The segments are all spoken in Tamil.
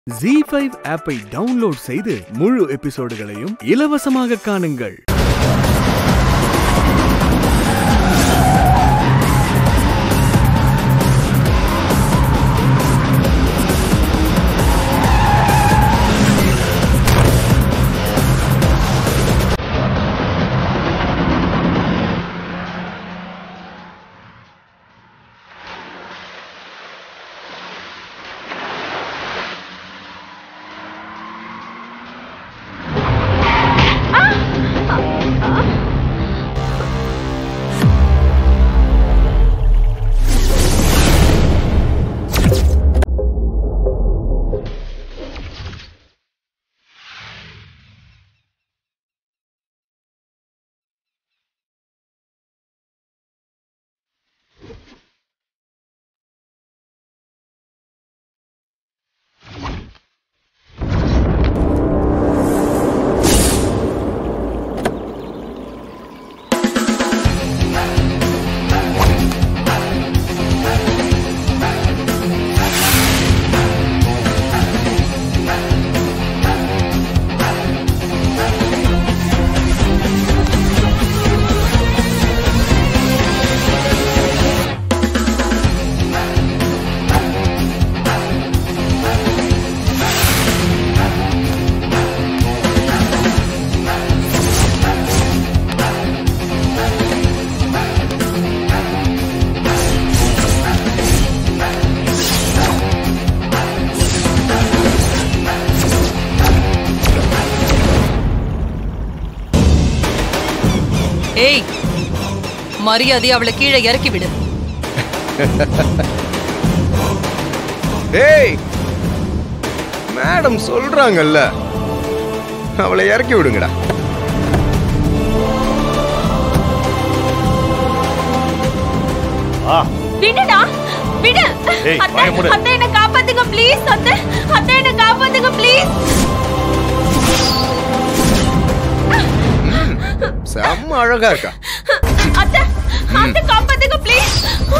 ஜி ஃபைவ் ஆப்பை டவுன்லோட் செய்து முழு எபிசோடுகளையும் இலவசமாக காணுங்கள் ஏய் மரியாதை அவளை கீழே இறக்கி விடு டேய் மேடம் சொல்றாங்கல்ல அவளை இறக்கி விடுங்கடா ஆ விடுடா விடு ஏய், அத்தை வாயை மூடு. அத்தை என்ன காப்பாத்துங்க ப்ளீஸ் அத்தை அத்தை என்ன காப்பாத்துங்க ப்ளீஸ் செம்ம அழகா இருக்கா அத்தை அத்தை காப்பாத்துங்க ப்ளீஸ்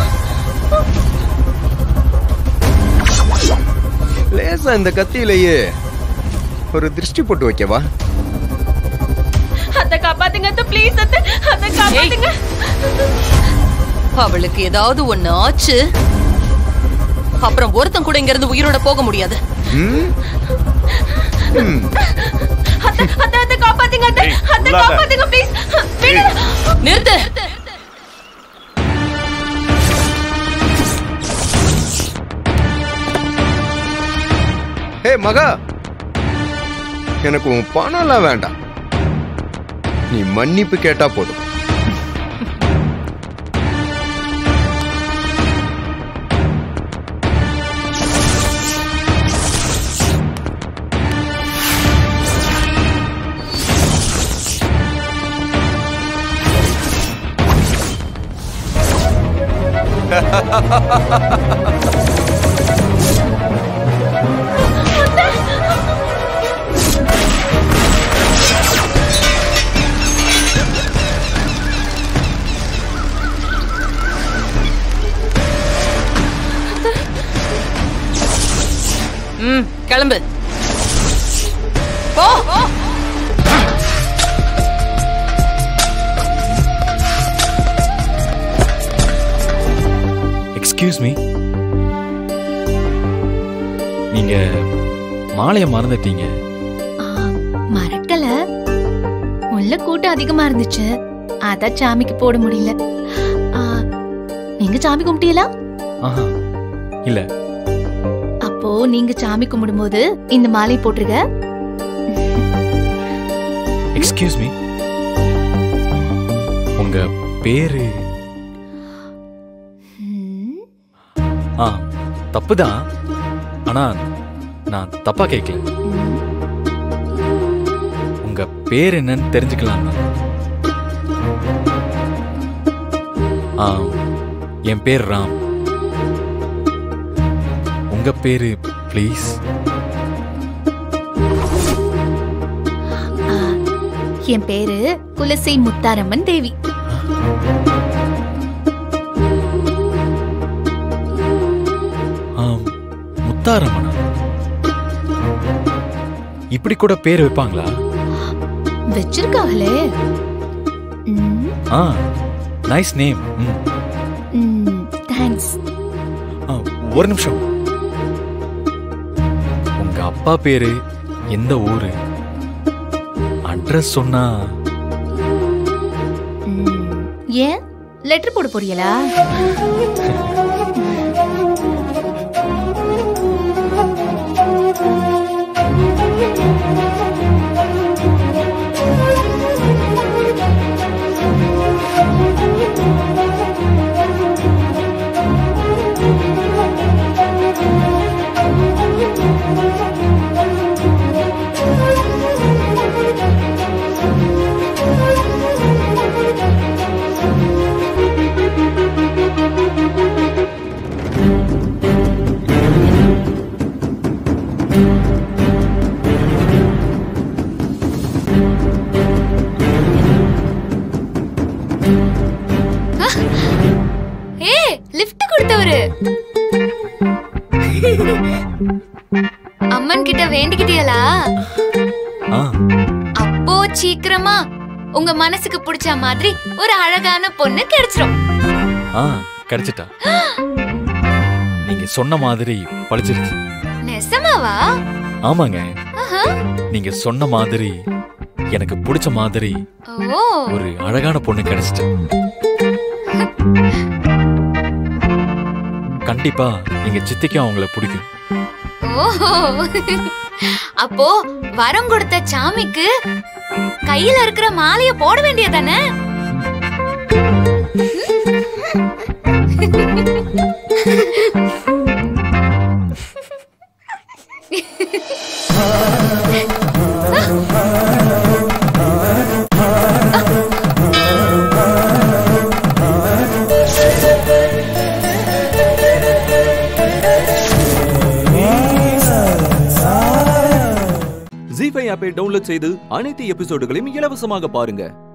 லேசா இந்த கத்தியிலேயே ஒரு திருஷ்டி போட்டு வைக்கவா அத்தை காப்பாத்துங்க அத்தை ப்ளீஸ் அத்தை அத்தை காப்பாத்துங்க அவளுக்கு ஏதாவது ஒண்ணு ஆச்சு அப்புறம் ஒருத்தன் கூட இங்க இருந்து உயிரோட போக முடியாது ம்? ம். அத்தை அத்தை அத்தை காப்பாத்துங்க அத்தை ஏய், அத்தை உள்ளாத. காப்பாத்துங்க ப்ளீஸ் விடு நிறுத்து ஹே மகா எனக்கு உன் பணம்லாம் வேண்டாம் நீ மன்னிப்பு கேட்டா போதும் ம் கிளம்பு போ எக்ஸ்கியூஸ் மீ நீங்க மாலைய மறந்துட்டீங்க ஆ, மறக்கல உள்ள கூட்டம் அதிகமா இருந்துச்சு அதான் சாமிக்கு போட முடியல ஆ, நீங்க சாமி கும்பிட்டீங்களா ஆஹா இல்ல அப்போ நீங்க சாமி கும்பிடும்போது இந்த மாலை போட்டுருங்க எக்ஸ்கியூஸ் மீ உங்க பேரு ம், ஆ தப்புதான் ஆனா நான் தப்பா கேட்கல ம். உங்க பேர் என்னன்னு தெரிஞ்சுக்கலாம் ஆ என் பேர் ராம் உங்க பேரு ப்ளீஸ் ஆ, என் பேரு குலசை முத்தாரம்மன் தேவி ஆம் முத்தாரம்மனா இப்படி கூட பேர் வைப்பாங்களா வச்சிருக்காங்களே ம், ஆ நைஸ் நேம் ம் ம், தேங்க்ஸ் ஆ, ஒரு நிமிஷம் உங்க அப்பா பேரு எந்த ஊரு அட்ரஸ் சொன்னா ம், ஏன் லெட்டர் போட போறீங்களா ஏ லிஃப்ட் கொடுத்தவரு அம்மன் கிட்ட வேண்டிக்கிட்டியலா ஆ அப்போ சீக்கிரமா உங்க மனசுக்கு பிடிச்ச மாதிரி ஒரு அழகான பொண்ணு கிடைச்சிரும் ஆ கிடைச்சிட்டா நீங்க சொன்ன மாதிரி பழிச்சிருச்சு நெசமாவா ஆமாங்க ஆஹா. நீங்க சொன்ன மாதிரி எனக்கு பிடிச்ச மாதிரி ஓ ஒரு அழகான பொண்ணு கிடைச்சிட்டு கண்டிப்பா எங்க சித்திக்கும் அவங்கள பிடிக்கும் ஓஹோ அப்போ வரம் கொடுத்த சாமிக்கு கையில இருக்கிற மாலைய போட வேண்டியதானே ஜி ஃபைவ் ஆப்பை டவுன்லோட் செய்து அனைத்து எபிசோடுகளையும் இலவசமாக பாருங்க